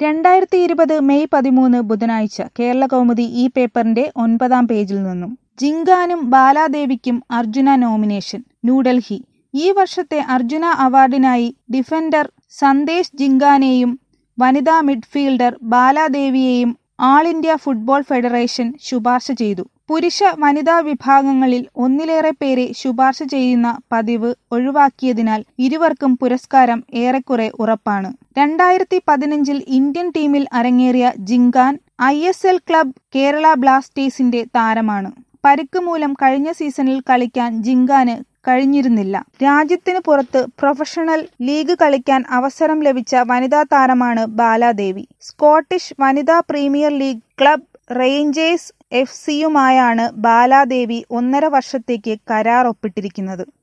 രണ്ടായിരത്തി ഇരുപത് മെയ് പതിമൂന്ന് ബുധനാഴ്ച കേരളകൗമുദി ഈ പേപ്പറിന്റെ ഒൻപതാം പേജിൽ നിന്നും ജിങ്കാനും ബാലാദേവിക്കും അർജുന നോമിനേഷൻ ന്യൂഡൽഹി ഈ വർഷത്തെ അർജുന അവാർഡിനായി ഡിഫൻഡർ സന്ദേശ് ജിങ്കാനെയും വനിതാ മിഡ്ഫീൽഡർ ബാലാദേവിയെയും ആൾ ഇന്ത്യ ഫുട്ബോൾ ഫെഡറേഷൻ ശുപാർശ ചെയ്തു പുരുഷ വനിതാ വിഭാഗങ്ങളിൽ ഒന്നിലേറെ പേരെ ശുപാർശ ചെയ്യുന്ന പതിവ് ഒഴിവാക്കിയതിനാൽ ഇരുവർക്കും പുരസ്കാരം ഏറെക്കുറെ ഉറപ്പാണ് രണ്ടായിരത്തി പതിനഞ്ചിൽ ഇന്ത്യൻ ടീമിൽ അരങ്ങേറിയ Jhingan I S L club Kerala ബ്ലാസ്റ്റേഴ്സിന്റെ താരമാണ് പരിക്ക് മൂലം കഴിഞ്ഞ സീസണിൽ കളിക്കാൻ ജിങ്കാന് കഴിഞ്ഞിരുന്നില്ല രാജ്യത്തിന് പുറത്ത് പ്രൊഫഷണൽ ലീഗ് കളിക്കാൻ അവസരം ലഭിച്ച വനിതാ താരമാണ് ബാലാദേവി സ്കോട്ടിഷ് വനിതാ premier league club Rangers F സിയുമായാണ് ബാലാദേവി ഒന്നര വർഷത്തേക്ക് കരാർ ഒപ്പിട്ടിരിക്കുന്നത്